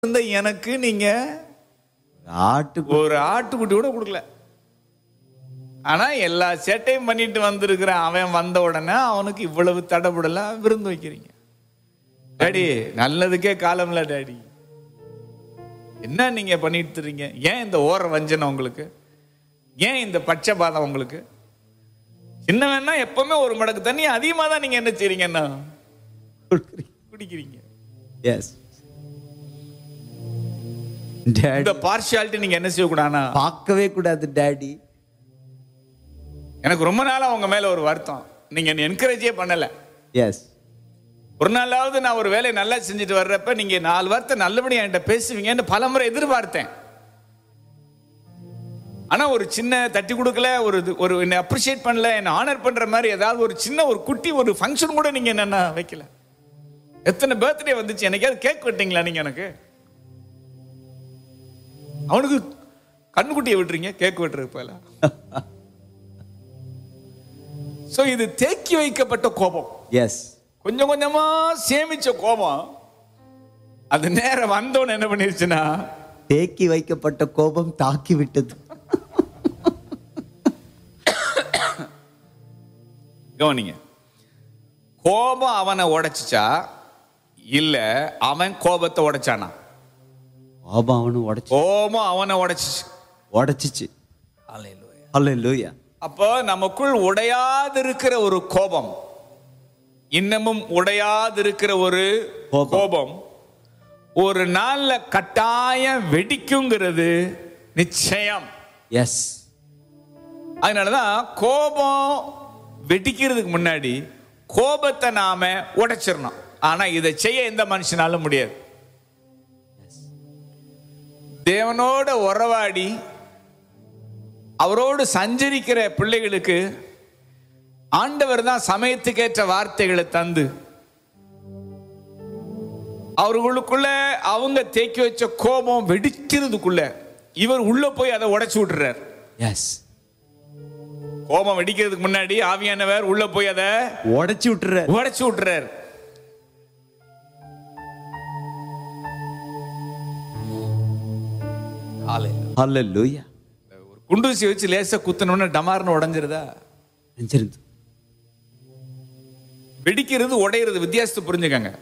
இருந்த எனக்கு நீங்க ஆட்டு ஒரு ஆட்டுக்குட்டி கூட கொடுக்கல ஆனா எல்லா சேட்டையும் பண்ணிட்டு வந்திருக்கிற அவன் வந்த உடனே அவனுக்கு இவ்வளவு தடபுடலாம் விருந்து வைக்கிறீங்க டாடி நல்லதுக்கே காலம்ல டாடி என்ன நீங்க பண்ணிட்டு இருக்கீங்க ஏன் இந்த ஓர வஞ்சனை உங்களுக்கு ஏன் இந்த பட்சபாதம் உங்களுக்கு சின்ன வேணா எப்பவுமே ஒரு மடக்கு தண்ணி அதிகமா தான் நீங்க என்ன செய்றீங்கன்னா குடிக்கிறீங்க எஸ் டேடி இந்த பார்ஷியாலிட்டி நீங்க என்ன செய்யக்கூடாதுன்னா பார்க்கவே கூடாது டேடி எனக்கு ரொம்ப நாளா உங்க மேல ஒரு வருத்தம் நீங்க என்ன என்கரேஜே பண்ணல எஸ் ஒரு நாளாவது நான் ஒரு வேலையை நல்லா செஞ்சுட்டு வர்றப்ப நீங்க நாலு வார்த்தை நல்லபடியா என்கிட்ட பேசுவீங்கன்னு பலமுறை எதிர்பார்த்தேன் ஆனா ஒரு சின்ன தட்டி கொடுக்கல ஒரு இது- ஒரு என்ன அப்ரிஷியேட் பண்ணல என்ன ஆனர் பண்ற மாதிரி ஏதாவது ஒரு சின்ன ஒரு குட்டி ஒரு ஃபங்க்ஷன் கூட நீங்க என்ன வைக்கல எத்தனை பர்த்டே வந்துச்சு என்னைக்காவது கேக் வெட்டீங்களா நீங்க எனக்கு அவனுக்கு கண்ணுக்குட்டியை விட்டுறீங்க கேக் வெட்டுறது போல சோ இது தேக்கி வைக்கப்பட்ட கோபம் எஸ் கொஞ்சம் கொஞ்சமா சேமிச்ச கோபம் அது நேரம் வந்தோன்னு என்ன பண்ணிருச்சுன்னா தேக்கி வைக்கப்பட்ட கோபம் தாக்கி விட்டது கவனிங்க கோபம் அவனை உடைச்சிச்சா இல்ல அவன் கோபத்தை உடைச்சானா கோபம் அவனு உடைச்சு கோபம் அவனை உடைச்சிச்சு உடைச்சிச்சு அல்லேலூயா அப்போ நமக்குள் உடையாதிருக்கிற ஒரு கோபம் இன்னமும் உடையாதிருக்கிற ஒரு கோபம். கோபம் ஒரு நாள்ல கட்டாயம் வெடிக்குங்கிறது நிச்சயம் எஸ் அதனாலதான் கோபம் வெடிக்கிறதுக்கு முன்னாடி கோபத்தை நாம உடைச்சிடணும் ஆனா இதை செய்ய எந்த மனுஷனாலும் முடியாது தேவனோட உறவாடி அவரோடு சஞ்சரிக்கிற பிள்ளைகளுக்கு ஆண்டவர் தான் சமயத்துக்கேற்ற வார்த்தைகளை தந்து அவர்களுக்குள்ள அவங்க தேக்கி வச்ச கோபம் வெடிக்கிறதுக்குள்ள இவர் உள்ள போய் அதை உடைச்சு விட்டுறார் எஸ் கோபம் வெடிக்கிறதுக்கு முன்னாடி ஆவியானவர் உள்ள போய் அதை உடைச்சு விட்டுற உடைச்சு விட்டுறார் அல்லேலூயா ஒரு குண்டூசி வச்சு லேசா குத்தணும்னு டமார்னு உடைஞ்சிருதா நெஞ்சிருந்து வெடிக்கிறது உடையிறது வித்தியாசத்தை புரிஞ்சுக்கங்க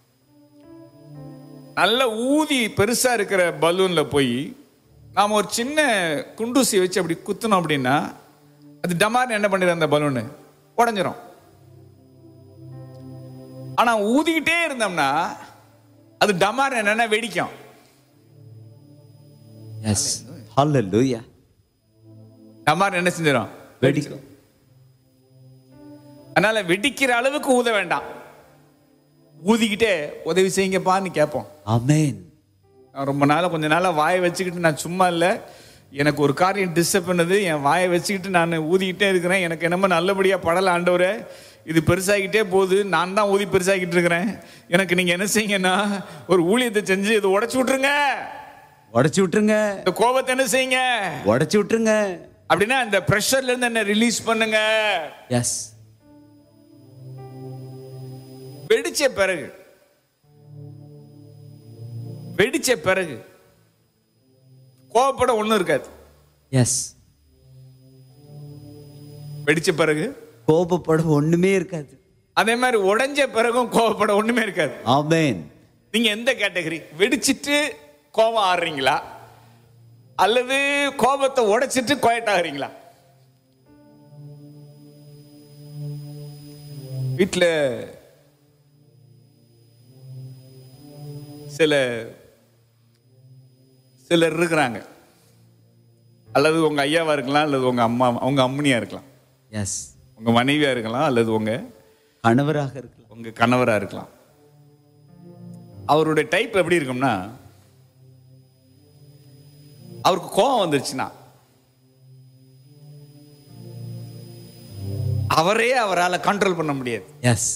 நல்ல ஊதி பெருசா இருக்கிற பலூன்ல போய் நாம ஒரு சின்ன குண்டூசி வச்சு அப்படி குத்தணும் அப்படின்னா அது டமார்னு என்ன பண்ணிடும் அந்த பலூனு உடைஞ்சிரும் ஆனா ஊதிக்கிட்டே இருந்தோம்னா அது டமார் என்னன்னா வெடிக்கும் எஸ் அல்லேலூயா டமார் என்ன செஞ்சிடும் வெடிக்கும் அதனால வெடிக்கிற அளவுக்கு ஊத வேண்டாம் ஊதிக்கிட்டே உதவி செய்யுங்கப்பான்னு கேட்போம் ஆமென் நான் ரொம்ப நாளாக கொஞ்ச நாளாக வாயை வச்சுக்கிட்டு நான் சும்மா இல்லை எனக்கு ஒரு காரியம் டிஸ்டர்ப் பண்ணுது என் வாயை வச்சுக்கிட்டு நான் ஊதிக்கிட்டே இருக்கிறேன் எனக்கு என்னமோ நல்லபடியாக படலை ஆண்டவரே இது பெருசாகிக்கிட்டே போகுது நான் தான் ஊதி பெருசாகிட்டு இருக்கிறேன் எனக்கு நீங்கள் என்ன செய்யுங்கன்னா ஒரு ஊழியத்தை செஞ்சு இதை உடச்சி விட்ருங்க உடைச்சு விட்டுருங்க இந்த கோபத்தை என்ன செய்யுங்க உடைச்சு விட்டுருங்க அப்படின்னா இந்த ப்ரெஷர்ல இருந்து என்ன ரிலீஸ் பண்ணுங்க எஸ் வெடிச்ச பிறகு வெடிச்ச பிறகு கோவப்பட ஒண்ணும் இருக்காது எஸ் வெடிச்ச பிறகு கோபப்பட ஒண்ணுமே இருக்காது அதே மாதிரி உடைஞ்ச பிறகும் கோவப்பட ஒண்ணுமே இருக்காது ஆமென் நீங்க எந்த கேட்டகரி வெடிச்சிட்டு கோபம் ஆடுறீங்களா அல்லது கோபத்தை உடைச்சிட்டு குவைட் ஆகுறீங்களா வீட்டில் சில சிலர் இருக்கிறாங்க அல்லது உங்க ஐயாவா இருக்கலாம் அல்லது உங்க அம்மா உங்க அம்மனியா இருக்கலாம் எஸ் உங்க மனைவியா இருக்கலாம் அல்லது உங்க கணவராக இருக்கலாம் உங்க கணவரா இருக்கலாம் அவருடைய டைப் எப்படி இருக்கும்னா அவருக்கு கோபம் வந்துருச்சுன்னா அவரே அவரால் கண்ட்ரோல் பண்ண முடியாது எஸ்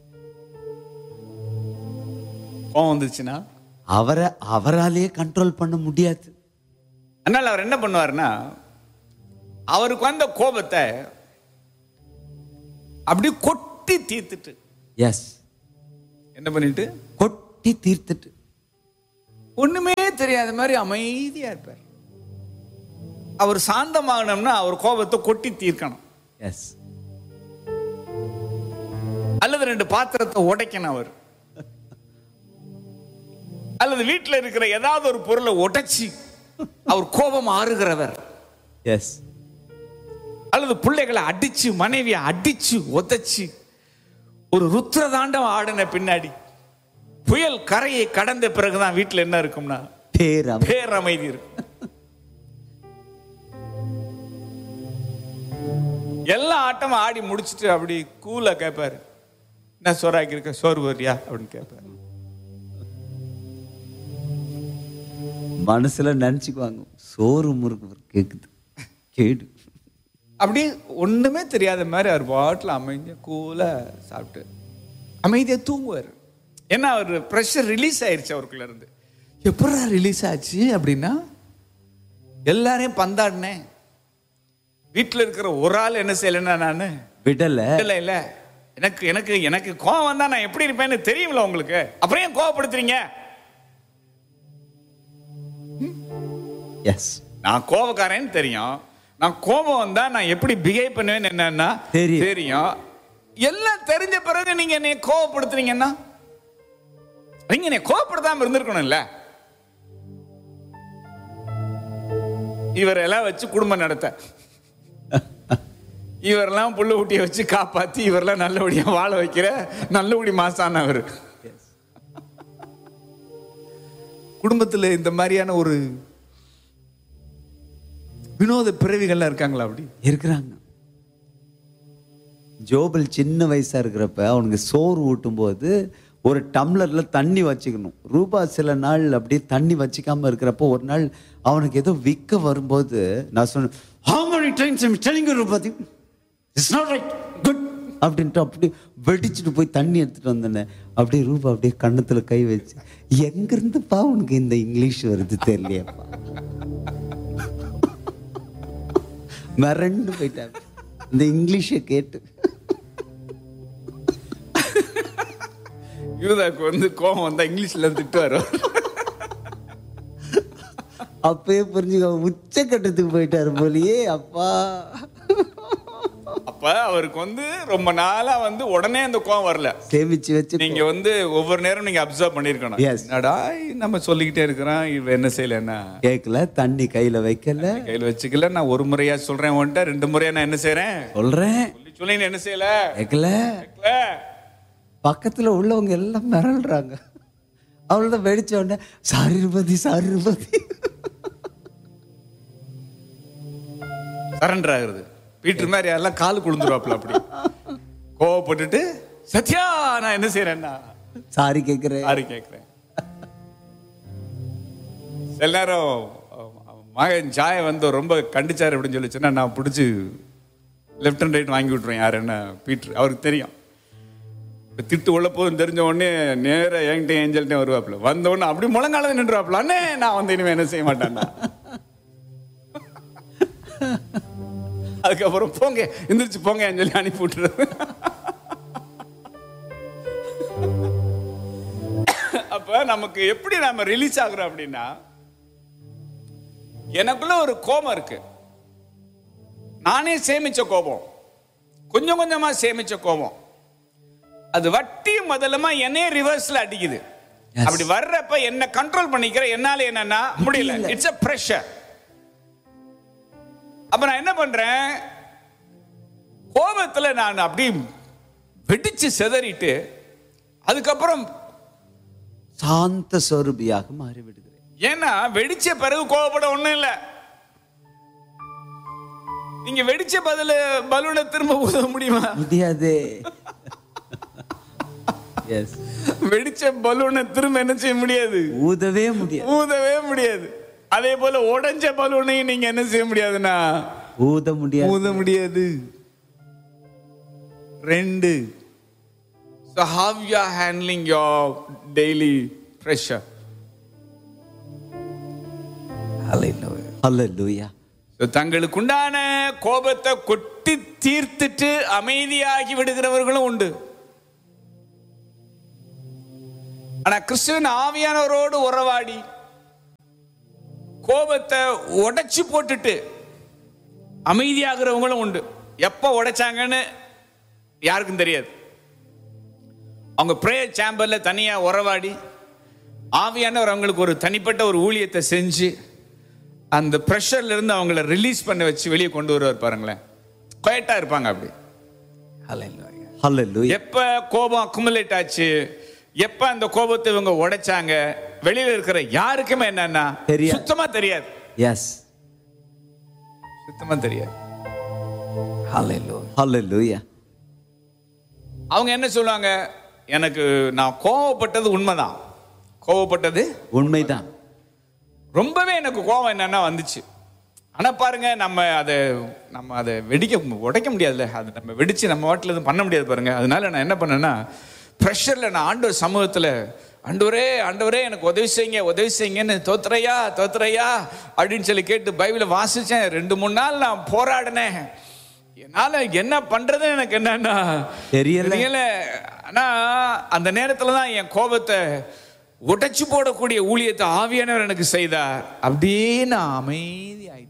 கோபம் வந்துருச்சுன்னா அவரை அவராலேயே கண்ட்ரோல் பண்ண முடியாது அதனால அவர் என்ன பண்ணுவாருன்னா அவருக்கு வந்த கோபத்தை அப்படியே கொட்டி தீர்த்துட்டு எஸ் என்ன பண்ணிட்டு கொட்டி தீர்த்துட்டு ஒண்ணுமே தெரியாத மாதிரி அமைதியா இருப்பார் அவர் சாந்தமாகணும்னா அவர் கோபத்தை கொட்டி தீர்க்கணும் எஸ் அல்லது ரெண்டு பாத்திரத்தை உடைக்கணும் அவர் அல்லது வீட்டில் இருக்கிற ஏதாவது ஒரு பொருளை உடைச்சி அவர் கோபம் ஆறுகிறவர் எஸ் அல்லது பிள்ளைகளை அடிச்சு மனைவியை அடிச்சு உதைச்சு ஒரு ருத்ரதாண்டம் ஆடின பின்னாடி புயல் கரையை கடந்த பிறகுதான் வீட்டில் என்ன இருக்கும்னா பேரம் பேரமைதி இருக்கும் எல்லா ஆட்டமும் ஆடி முடிச்சிட்டு அப்படி கூலா கேட்பாரு என்ன சோறாக்கி இருக்க சோறு வரியா அப்படின்னு கேட்பாரு மனசுல நினைச்சுக்குவாங்க சோறு முறுக்கு கேக்குது கேடு அப்படி ஒண்ணுமே தெரியாத மாதிரி அவர் பாட்டில் அமைதியா கூலா சாப்பிட்டு அமைதியா தூங்குவார் ஏன்னா அவர் ப்ரெஷர் ரிலீஸ் ஆயிருச்சு அவருக்குள்ள இருந்து எப்படா ரிலீஸ் ஆச்சு அப்படின்னா எல்லாரையும் பந்தாடினேன் வீட்டில் இருக்கிற ஒரு ஆள் என்ன செய்யலைன்னா நான் விடல இல்ல இல்ல எனக்கு எனக்கு எனக்கு கோவம் வந்தா நான் எப்படி இருப்பேன்னு தெரியும்ல உங்களுக்கு அப்புறம் ஏன் கோவப்படுத்துறீங்க எஸ் நான் கோவக்காரன்னு தெரியும் நான் கோபம் வந்தா நான் எப்படி பிஹேவ் பண்ணுவேன்னு என்னன்னா தெரியும். தெரியும் எல்லாம் தெரிஞ்ச பிறகு நீங்க என்னை கோவப்படுத்துறீங்கன்னா நீங்க என்னை கோவப்படுத்தாம இருந்திருக்கணும்ல இவரெல்லாம் வச்சு குடும்பம் நடத்த இவரெல்லாம் புள்ள ஊட்டியை வச்சு காப்பாத்தி இவரெல்லாம் நல்லபடியா வாழ வைக்கிற நல்லபடி மாசானவர் குடும்பத்துல இந்த மாதிரியான ஒரு வினோத பிறவிகள்லாம் இருக்காங்களா அப்படி இருக்கிறாங்க ஜோபல் சின்ன வயசா இருக்கிறப்ப அவனுக்கு சோறு ஊட்டும் போது ஒரு டம்ளர்ல தண்ணி வச்சுக்கணும் ரூபா சில நாள் அப்படியே தண்ணி வச்சுக்காம இருக்கிறப்போ ஒரு நாள் அவனுக்கு ஏதோ விற்க வரும்போது நான் சொன்னேன் how many times I'm telling you Rupathi it's not right good அப்படின்ட்டு அப்படி வெடிச்சுட்டு போய் தண்ணி எடுத்துட்டு வந்தேன் அப்படியே ரூபா அப்படியே கண்ணத்துல கை வச்சு எங்க இருந்துப்பா உனக்கு இந்த இங்கிலீஷ் வருது தெரியலையப்பா மிரண்டு போயிட்டாங்க இந்த இங்கிலீஷை கேட்டு யூதாக்கு வந்து கோபம் வந்தா இங்கிலீஷ்ல திட்டுவாரு அப்பயே புரிஞ்சுக்க உச்சக்கட்டத்துக்கு போயிட்டாரு போலியே அப்பா அப்ப அவருக்கு வந்து ரொம்ப நாளா வந்து உடனே அந்த கோபம் வரல சேமிச்சு வச்சு நீங்க வந்து ஒவ்வொரு நேரம் நீங்க அப்சர்வ் பண்ணிருக்கணும் Yes. என்னடா நம்ம சொல்லிக்கிட்டே இருக்கிறோம் இவ என்ன செய்யல என்ன கேட்கல தண்ணி கையில வைக்கல கையில் வச்சுக்கல நான் ஒரு முறையா சொல்றேன் உன்ட்ட ரெண்டு முறையா நான் என்ன செய்றேன் சொல்றேன் சொல்லி சொல்லி நீ என்ன செய்யல கேட்கல கேட்கல. பக்கத்துல உள்ளவங்க எல்லாம் மிரள்றாங்க அவ்வளவுதான் வெடிச்ச உடனே sorry Rupathi sorry Rupathi surrender ஆகுறது பீட்டர் மாதிரி எல்லாம் காலு குழுந்துருவாப்ல அப்படி கோவப்பட்டுட்டு சத்யா நான் என்ன செய்யறேன்னா சாரி கேட்கிறேன் யாரு கேட்கிறேன் சில நேரம் அஹ், மகன் ஜாய வந்து ரொம்ப கண்டிச்சாரு அப்படின்னு சொல்லி சொன்னா நான் பிடிச்சி லெஃப்ட் அண்ட் ரைட் வாங்கி விட்டுருவேன் யார் என்ன பீட்டர் அவருக்கு தெரியும் இப்ப திட்டு உள்ள போதும் தெரிஞ்ச உடனே நேரா என்கிட்ட ஏஞ்சல்கிட்ட வருவாப்புல வந்த உடனே அப்படி முழங்கால நின்றுவாப்புல அண்ணே நான் வந்து இனிமே என்ன செய்ய மாட்டேன்னா அதுக்கப்புறம் போங்க எந்திரிச்சு போங்க சொல்லி அனுப்பி விட்டுறது அப்ப நமக்கு எப்படி நாம ரிலீஸ் ஆகுறோம் அப்படின்னா எனக்குள்ள ஒரு கோபம் இருக்கு நானே சேமிச்ச கோபம் கொஞ்சம் கொஞ்சமா சேமிச்ச கோபம் அது வட்டி முதலமா என்னைய ரிவர்ஸ்ல அடிக்குது Yes. அப்படி வர்றப்ப என்ன கண்ட்ரோல் பண்ணிக்கிற என்னால என்னன்னா முடியல இட்ஸ் a pressure அப்ப நான் என்ன பண்றேன் கோபத்துல நான் அப்படி வெடிச்சு செதறிட்டு அதுக்கப்புறம் சாந்த சொரூபியாக மாறி விடுகிறேன் ஏன்னா வெடிச்ச பிறகு கோவப்பட ஒண்ணும் இல்ல நீங்க வெடிச்ச பதில பலூனை திரும்ப ஊத முடியுமா முடியாதே எஸ் வெடிச்ச பலூனை திரும்ப என்ன செய்ய முடியாது ஊதவே முடியாது ஊதவே முடியாது அதே போல உடைஞ்ச பலூனையும் நீங்க என்ன செய்ய முடியாதுன்னா ஊத முடியாது ஊத முடியாது ரெண்டு so how you are handling your daily pressure hallelujah hallelujah So, தங்களுக்குண்டான கோபத்தை கொட்டி தீர்த்துட்டு அமைதியாகி விடுகிறவர்களும் உண்டு ஆனா கிறிஸ்துவின் ஆவியானவரோடு உறவாடி கோபத்தை உடைச்சு போட்டுட்டு அமைதியாகிறவங்களும் உண்டு எப்போ உடைச்சாங்கன்னு யாருக்கும் தெரியாது அவங்க ப்ரேயர் சேம்பர்ல தனியா உறவாடி ஆவியானவர் அவங்களுக்கு ஒரு தனிப்பட்ட ஒரு ஊழியத்தை செஞ்சு அந்த ப்ரெஷர்ல இருந்து அவங்கள ரிலீஸ் பண்ண வச்சு வெளியே கொண்டு வருவார் பாருங்களேன் குவைட்டா இருப்பாங்க அப்படி Hallelujah. ஹalleluya எப்ப கோபம் அக்குமுலேட் ஆச்சு எப்ப அந்த கோபத்தை இவங்க உடைச்சாங்க வெளியில இருக்கிற யாருக்குமே என்னன்னா தெரியாது. சுத்தமா தெரியாது எஸ் சுத்தமா தெரியாது ஹalleluya அவங்க என்ன சொல்லுவாங்க எனக்கு நான் கோவப்பட்டது உண்மைதான் கோவப்பட்டது உண்மைதான் ரொம்பவே எனக்கு கோவம் என்னன்னா வந்துச்சு ஆனா பாருங்க நம்ம அதை நம்ம அதை வெடிக்க உடைக்க முடியாதுல்ல அது நம்ம வெடிச்சு நம்ம வாட்டில் எதுவும் பண்ண முடியாது பாருங்க அதனால நான் என்ன பண்ணேன்னா ப்ரெஷரில் நான் ஆண்டவர் சமூகத்தில் ஆண்டவரே ஆண்டவரே எனக்கு உதவி செய்யுங்க உதவி செய்யுங்கன்னு தோத்துறையா தோத்துறையா அப்படின்னு சொல்லி கேட்டு பைபிளை வாசிச்சேன் ரெண்டு மூணு நாள் நான் போராடினேன் என்னால என்ன பண்றதுன்னு எனக்கு என்னன்னா தெரியல. தெரியல ஆனா அந்த நேரத்துல தான் என் கோபத்தை உடைச்சு போடக்கூடிய ஊழியத்தை ஆவியானவர் எனக்கு செய்தார் அப்படியே நான் அமைதி ஆயிட்டேன்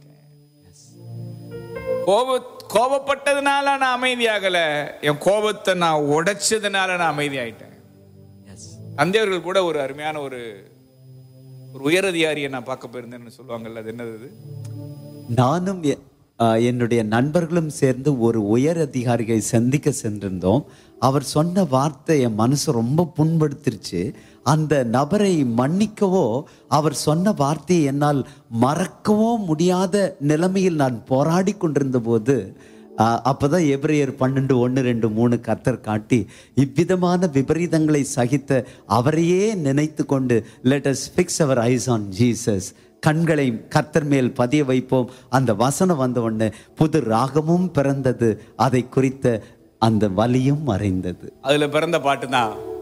கோப கோபப்பட்டதுனால நான் அமைதியாகல என் கோபத்தை நான் உடைச்சதுனால நான் அமைதி ஆயிட்டேன் எஸ் தந்தையர்கள் கூட ஒரு அருமையான ஒரு ஒரு உயரதிகாரியை நான் பார்க்க போயிருந்தேன்னு சொல்லுவாங்கல்ல அது என்னது அது? நானும் எ- ஆ, என்னுடைய நண்பர்களும் சேர்ந்து ஒரு உயர் அதிகாரியை சந்திக்க சென்றிருந்தோம் அவர் சொன்ன வார்த்தை என் மனசு ரொம்ப புண்படுத்திருச்சு அந்த நபரை மன்னிக்கவோ அவர் சொன்ன வார்த்தையை என்னால் மறக்கவோ முடியாத நிலைமையில் நான் போராடி கொண்டிருந்த போது ஆ, அப்பதான் எபிரேயர் பன்னெண்டு ஒன்று ரெண்டு மூணு கத்தர் காட்டி இவ்விதமான விபரீதங்களை சகித்த அவரையே நினைத்து கொண்டு let us fix our eyes on Jesus கண்களை கர்த்தர் மேல் பதிய வைப்போம் அந்த வசனம் வந்த உடனே புது ராகமும் பிறந்தது அதை குறித்த அந்த வலியும் மறைந்தது அதுல பிறந்த பாட்டு தான்